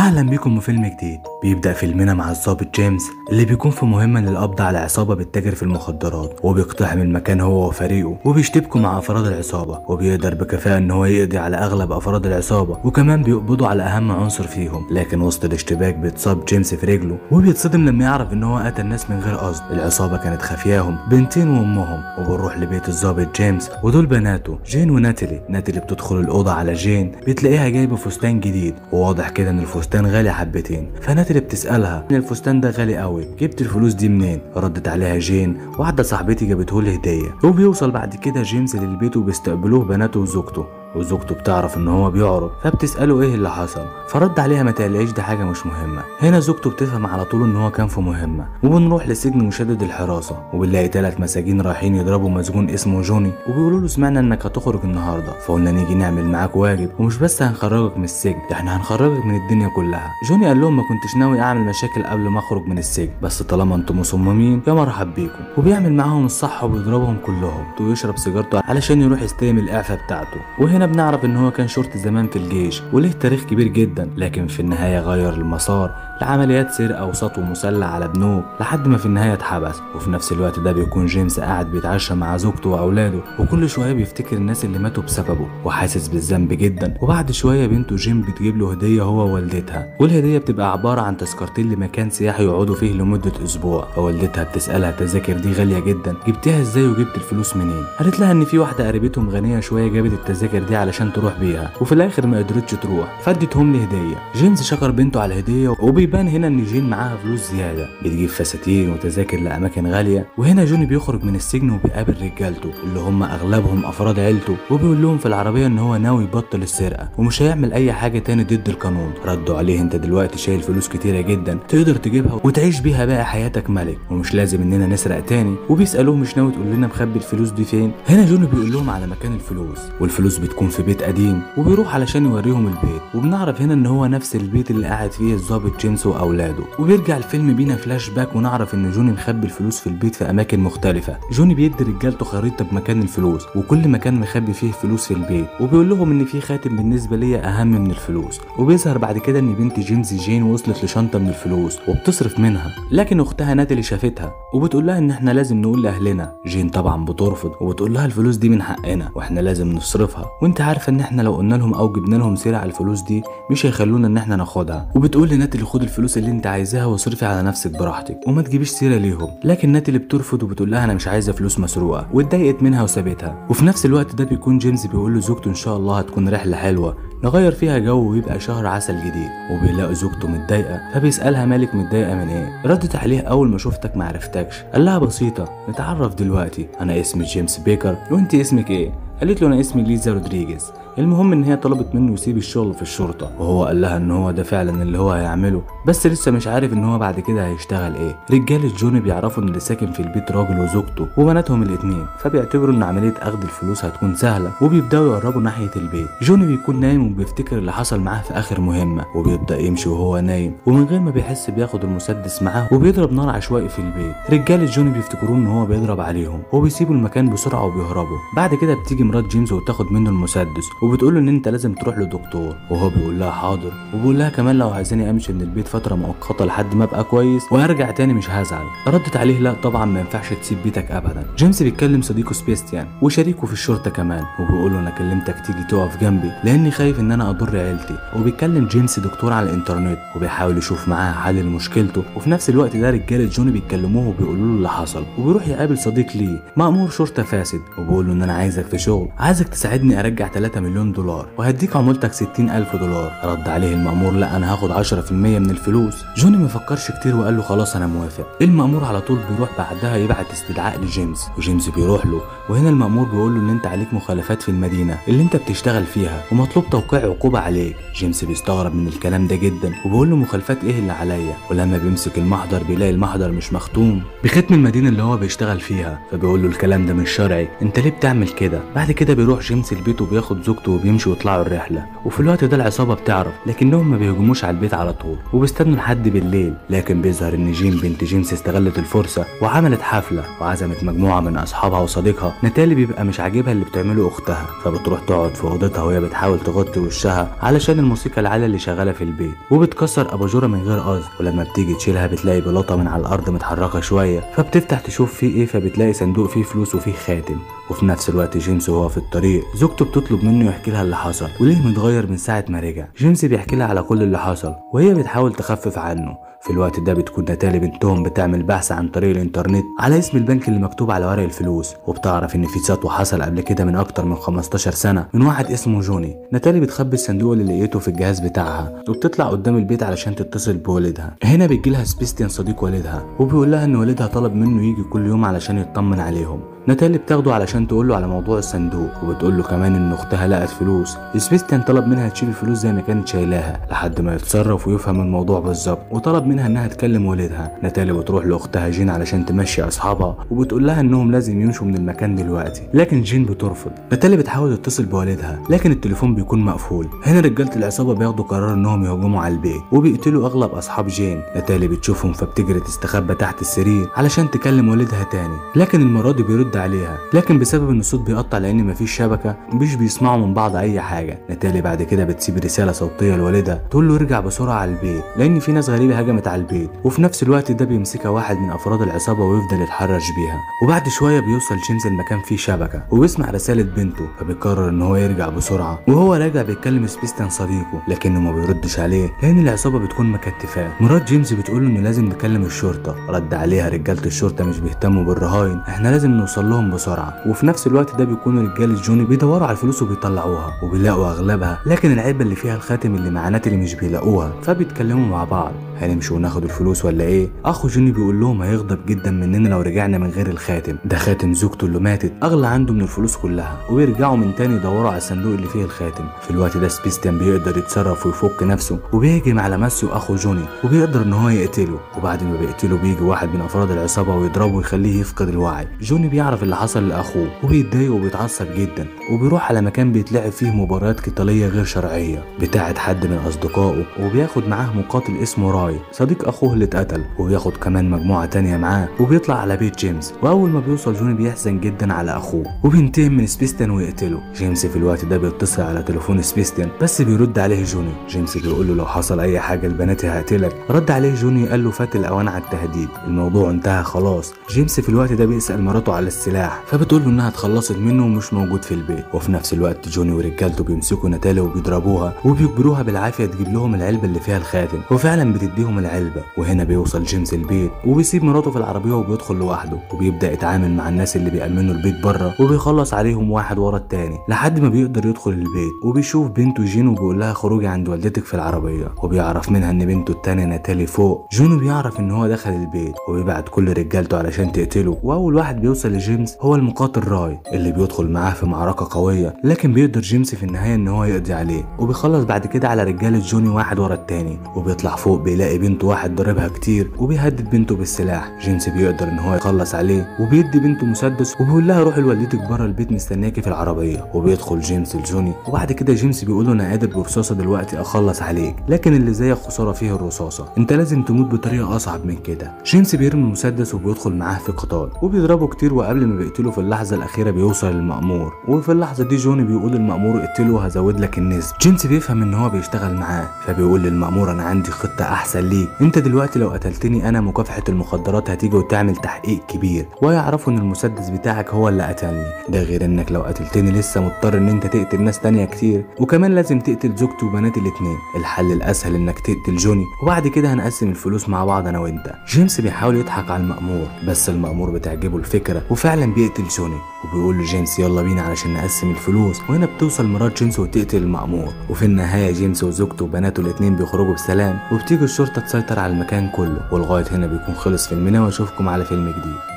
اهلا بيكم في فيلم جديد بيبدا فيلمنا مع الضابط جيمس اللي بيكون في مهمه للقبض على عصابه بتتاجر في المخدرات وبيقتحم المكان هو وفريقه وبيشتبكوا مع افراد العصابه وبيقدر بكفاءه ان هو يقضي على اغلب افراد العصابه وكمان بيقبضوا على اهم عنصر فيهم لكن وسط الاشتباك بيتصاب جيمس في رجله وبيتصدم لما يعرف ان هو قتل ناس من غير قصد العصابه كانت خافياهم بنتين وامهم وبنروح لبيت الضابط جيمس ودول بناته جين وناتالي ناتالي بتدخل الاوضه على جين بتلاقيها جايبه فستان جديد وواضح كده ان الفستان غالي حبتين فناتالي بتسالها ان الفستان ده غالي قوي جبت الفلوس دي منين ردت عليها جين واحده صاحبتي جابته لي هديه وبيوصل بعد كده جيمس للبيت وبيستقبلوه بناته وزوجته وزوجته بتعرف ان هو بيعرف فبتساله ايه اللي حصل فرد عليها ما تقلقيش دي حاجه مش مهمه هنا زوجته بتفهم على طول ان هو كان في مهمه وبنروح لسجن مشدد الحراسه وبنلاقي ثلاث مساجين رايحين يضربوا مسجون اسمه جوني وبيقولوا له سمعنا انك هتخرج النهارده فقلنا نيجي نعمل معاك واجب ومش بس هنخرجك من السجن احنا هنخرجك من الدنيا كلها جوني قال لهم ما كنتش ناوي اعمل مشاكل قبل ما اخرج من السجن بس طالما انتم مصممين يا مرحب بيكم وبيعمل معاهم الصح وبيضربهم كلهم ويشرب سيجارته علشان يروح يستلم الاعفاء بتاعته وهنا بنعرف ان هو كان شرطي زمان في الجيش وليه تاريخ كبير جدا لكن في النهايه غير المسار لعمليات سرقه وسطو مسلح على بنوك لحد ما في النهايه اتحبس وفي نفس الوقت ده بيكون جيمس قاعد بيتعشى مع زوجته واولاده وكل شويه بيفتكر الناس اللي ماتوا بسببه وحاسس بالذنب جدا وبعد شويه بنته جيم بتجيب له هديه هو ووالدتها والهديه بتبقى عباره عن تذكرتين لمكان سياحي يقعدوا فيه لمده اسبوع فوالدتها بتسالها التذاكر دي غاليه جدا جبتيها ازاي وجبت الفلوس منين قالت لها ان في واحده قريبتهم غنيه شويه جابت التذاكر دي علشان تروح بيها وفي الاخر ما قدرتش تروح فادتهم لي هديه جيمس شكر بنته على الهديه وبيبان هنا ان جين معاها فلوس زياده بتجيب فساتين وتذاكر لاماكن غاليه وهنا جوني بيخرج من السجن وبيقابل رجالته اللي هم اغلبهم افراد عيلته وبيقول لهم في العربيه ان هو ناوي يبطل السرقه ومش هيعمل اي حاجه تاني ضد القانون ردوا عليه انت دلوقتي شايل فلوس كتيره جدا تقدر تجيبها وتعيش بيها بقى حياتك ملك ومش لازم اننا نسرق تاني وبيسالوه مش ناوي تقول لنا مخبي الفلوس دي فين هنا جوني بيقول لهم على مكان الفلوس والفلوس بتكون في بيت قديم وبيروح علشان يوريهم البيت وبنعرف هنا ان هو نفس البيت اللي قاعد فيه الضابط جيمس واولاده وبيرجع الفيلم بينا فلاش باك ونعرف ان جوني مخبي الفلوس في البيت في اماكن مختلفه جوني بيدي رجالته خريطه بمكان الفلوس وكل مكان مخبي فيه فلوس في البيت وبيقول لهم ان في خاتم بالنسبه ليا اهم من الفلوس وبيظهر بعد كده ان بنت جيمس جين وصلت لشنطه من الفلوس وبتصرف منها لكن اختها ناتالي شافتها وبتقول لها ان احنا لازم نقول لاهلنا جين طبعا بترفض وبتقول لها الفلوس دي من حقنا واحنا لازم نصرفها وانت عارفه ان احنا لو قلنا لهم او جبنا لهم سيره على الفلوس دي مش هيخلونا ان احنا ناخدها وبتقول لناتالي خد الفلوس اللي انت عايزاها واصرفي على نفسك براحتك وما تجيبيش سيره ليهم لكن ناتالي بترفض وبتقول لها انا مش عايزه فلوس مسروقه واتضايقت منها وسابتها وفي نفس الوقت ده بيكون جيمس بيقول لزوجته ان شاء الله هتكون رحله حلوه نغير فيها جو ويبقى شهر عسل جديد وبيلاقي زوجته متضايقه فبيسالها مالك متضايقه من ايه ردت عليه اول ما شفتك ما عرفتكش قال لها بسيطه نتعرف دلوقتي انا اسمي جيمس بيكر وانت اسمك ايه قالت له انا اسمي ليزا رودريجيز المهم ان هي طلبت منه يسيب الشغل في الشرطه وهو قال لها ان هو ده فعلا اللي هو هيعمله بس لسه مش عارف ان هو بعد كده هيشتغل ايه رجاله جوني بيعرفوا ان اللي ساكن في البيت راجل وزوجته وبناتهم الاتنين فبيعتبروا ان عمليه اخذ الفلوس هتكون سهله وبيبداوا يقربوا ناحيه البيت جوني بيكون نايم وبيفتكر اللي حصل معاه في اخر مهمه وبيبدا يمشي وهو نايم ومن غير ما بيحس بياخد المسدس معاه وبيضرب نار عشوائي في البيت رجاله جوني بيفتكروه ان هو بيضرب عليهم وبيسيبوا المكان بسرعه وبيهربوا بعد كده بتيجي مرات جيمس وتاخد منه المسدس وبتقول له ان انت لازم تروح لدكتور وهو بيقول لها حاضر وبيقول لها كمان لو عايزاني امشي من البيت فتره مؤقته لحد ما ابقى كويس وارجع تاني مش هزعل ردت عليه لا طبعا ما ينفعش تسيب بيتك ابدا جيمس بيتكلم صديقه سبيستيان وشريكه في الشرطه كمان وبيقول له انا كلمتك تيجي تقف جنبي لاني خايف ان انا اضر عيلتي وبيتكلم جيمس دكتور على الانترنت وبيحاول يشوف معاه حل لمشكلته وفي نفس الوقت ده رجاله جوني بيكلموه وبيقولوا له اللي حصل وبيروح يقابل صديق ليه مأمور شرطه فاسد وبيقول له ان انا عايزك في شغل عايزك تساعدني ارجع 3 مليون دولار وهديك عمولتك 60 ألف دولار رد عليه المأمور لا أنا هاخد 10% من الفلوس جوني ما فكرش كتير وقال له خلاص أنا موافق المأمور على طول بيروح بعدها يبعت استدعاء لجيمس وجيمس بيروح له وهنا المأمور بيقول له إن أنت عليك مخالفات في المدينة اللي أنت بتشتغل فيها ومطلوب توقيع عقوبة عليك جيمس بيستغرب من الكلام ده جدا وبيقول له مخالفات إيه اللي عليا ولما بيمسك المحضر بيلاقي المحضر مش مختوم بختم المدينة اللي هو بيشتغل فيها فبيقول له الكلام ده مش شرعي أنت ليه بتعمل كده بعد كده بيروح جيمس البيت وبياخد زوجته زوجته وبيمشوا يطلعوا الرحله وفي الوقت ده العصابه بتعرف لكنهم ما بيهجموش على البيت على طول وبيستنوا لحد بالليل لكن بيظهر ان جين بنت جيمس استغلت الفرصه وعملت حفله وعزمت مجموعه من اصحابها وصديقها نتالي بيبقى مش عاجبها اللي بتعمله اختها فبتروح تقعد في اوضتها وهي بتحاول تغطي وشها علشان الموسيقى العاليه اللي شغاله في البيت وبتكسر اباجوره من غير قصد ولما بتيجي تشيلها بتلاقي بلاطه من على الارض متحركه شويه فبتفتح تشوف فيه ايه فبتلاقي صندوق فيه فلوس وفيه خاتم وفي نفس الوقت جيمس وهو في الطريق زوجته بتطلب منه يحكي لها اللي حصل وليه متغير من ساعه ما رجع جيمس بيحكي لها على كل اللي حصل وهي بتحاول تخفف عنه في الوقت ده بتكون نتالي بنتهم بتعمل بحث عن طريق الانترنت على اسم البنك اللي مكتوب على ورق الفلوس وبتعرف ان في سطو حصل قبل كده من اكتر من 15 سنه من واحد اسمه جوني نتالي بتخبي الصندوق اللي لقيته في الجهاز بتاعها وبتطلع قدام البيت علشان تتصل بوالدها هنا بيجيلها سبيستيان صديق والدها وبيقول لها ان والدها طلب منه يجي كل يوم علشان يطمن عليهم ناتالي بتاخده علشان تقول له على موضوع الصندوق وبتقول له كمان ان اختها لقت فلوس سبيستيان طلب منها تشيل الفلوس زي ما كانت شايلاها لحد ما يتصرف ويفهم الموضوع بالظبط وطلب منها انها تكلم والدها ناتالي بتروح لاختها جين علشان تمشي اصحابها وبتقول لها انهم لازم يمشوا من المكان دلوقتي لكن جين بترفض ناتالي بتحاول تتصل بوالدها لكن التليفون بيكون مقفول هنا رجاله العصابه بياخدوا قرار انهم يهجموا على البيت وبيقتلوا اغلب اصحاب جين ناتالي بتشوفهم فبتجري تستخبى تحت السرير علشان تكلم والدها تاني لكن المره دي بيرد عليها لكن بسبب ان الصوت بيقطع لان مفيش شبكه مش بيسمعوا من بعض اي حاجه ناتالي بعد كده بتسيب رساله صوتيه لوالدها تقول له ارجع بسرعه على البيت لان في ناس غريبه هجمت على البيت وفي نفس الوقت ده بيمسكها واحد من افراد العصابه ويفضل يتحرش بيها وبعد شويه بيوصل جيمس المكان فيه شبكه وبيسمع رساله بنته فبيقرر ان هو يرجع بسرعه وهو راجع بيتكلم سبيستان صديقه لكنه ما بيردش عليه لان العصابه بتكون مكتفاه مرات جيمس بتقول له انه لازم نكلم الشرطه رد عليها رجاله الشرطه مش بيهتموا بالرهاين احنا لازم نوصل لهم بسرعه وفي نفس الوقت ده بيكون رجاله جوني بيدوروا على الفلوس وبيطلعوها وبيلاقوا اغلبها لكن العلبه اللي فيها الخاتم اللي مع ناتالي مش بيلاقوها فبيتكلموا مع بعض هنمشي وناخد الفلوس ولا ايه اخو جوني بيقول لهم هيغضب جدا مننا لو رجعنا من غير الخاتم ده خاتم زوجته اللي ماتت اغلى عنده من الفلوس كلها وبيرجعوا من تاني يدوروا على الصندوق اللي فيه الخاتم في الوقت ده سبيستيان بيقدر يتصرف ويفك نفسه وبيهجم على ماسيو اخو جوني وبيقدر ان هو يقتله وبعد ما بيقتله بيجي واحد من افراد العصابه ويضربه ويخليه يفقد الوعي جوني بيعرف اللي حصل لاخوه وبيتضايق وبيتعصب جدا وبيروح على مكان بيتلعب فيه مباريات قتاليه غير شرعيه بتاعه حد من اصدقائه وبياخد معاه مقاتل اسمه راي صديق اخوه اللي اتقتل وبياخد كمان مجموعه تانية معاه وبيطلع على بيت جيمس واول ما بيوصل جوني بيحزن جدا على اخوه وبينتقم من سبيستيان ويقتله جيمس في الوقت ده بيتصل على تليفون سبيستيان بس بيرد عليه جوني جيمس بيقول له لو حصل اي حاجه لبناتي هقتلك رد عليه جوني قال له فات الاوان على التهديد الموضوع انتهى خلاص جيمس في الوقت ده بيسال مراته على السلاح فبتقول له انها اتخلصت منه ومش موجود في البيت وفي نفس الوقت جوني ورجالته بيمسكوا ناتالي وبيضربوها وبيجبروها بالعافيه تجيب لهم العلبه اللي فيها الخاتم وفعلا بتديهم العلبه وهنا بيوصل جيمس البيت وبيسيب مراته في العربيه وبيدخل لوحده وبيبدا يتعامل مع الناس اللي بيأمنوا البيت بره وبيخلص عليهم واحد ورا التاني لحد ما بيقدر يدخل البيت وبيشوف بنته جين وبيقول لها خروجي عند والدتك في العربيه وبيعرف منها ان بنته التانيه ناتالي فوق جون بيعرف ان هو دخل البيت وبيبعت كل رجالته علشان تقتله واول واحد بيوصل لجيمس هو المقاتل راي اللي بيدخل معاه في معركه قويه لكن بيقدر جيمس في النهايه ان هو يقضي عليه وبيخلص بعد كده على رجاله جوني واحد ورا التاني وبيطلع فوق بيلاقي بنته واحد ضربها كتير وبيهدد بنته بالسلاح جيمس بيقدر ان هو يخلص عليه وبيدي بنته مسدس وبيقول لها روحي لوالدتك بره البيت مستناكي في العربيه وبيدخل جيمس لجوني وبعد كده جيمس بيقول له انا قادر برصاصه دلوقتي اخلص عليك لكن اللي زيك خساره فيه الرصاصه انت لازم تموت بطريقه اصعب من كده جيمس بيرمي المسدس وبيدخل معاه في قتال وبيضربه كتير وقبل ما بيقتله في اللحظه الاخيره بيوصل للمأمور وفي اللحظه دي جوني بيقول للمأمور اقتله هزود لك النسبه جيمس بيفهم ان هو بيشتغل معاه فبيقول للمأمور انا عندي خطه احسن ليك انت دلوقتي لو قتلتني انا مكافحه المخدرات هتيجي وتعمل تحقيق كبير ويعرفوا ان المسدس بتاعك هو اللي قتلني ده غير انك لو قتلتني لسه مضطر ان انت تقتل ناس تانية كتير وكمان لازم تقتل زوجتي وبناتي الاتنين الحل الاسهل انك تقتل جوني وبعد كده هنقسم الفلوس مع بعض انا وانت جيمس بيحاول يضحك على المأمور بس المأمور بتعجبه الفكره وفعلا بيقتل جوني وبيقول له جيمس يلا بينا علشان نقسم الفلوس وهنا بتوصل مرات جيمس وتقتل المأمور وفي النهايه جيمس وزوجته وبناته الاتنين بيخرجوا بسلام وبتيجي الشرطه تسيطر على المكان كله ولغايه هنا بيكون خلص فيلمنا واشوفكم على فيلم جديد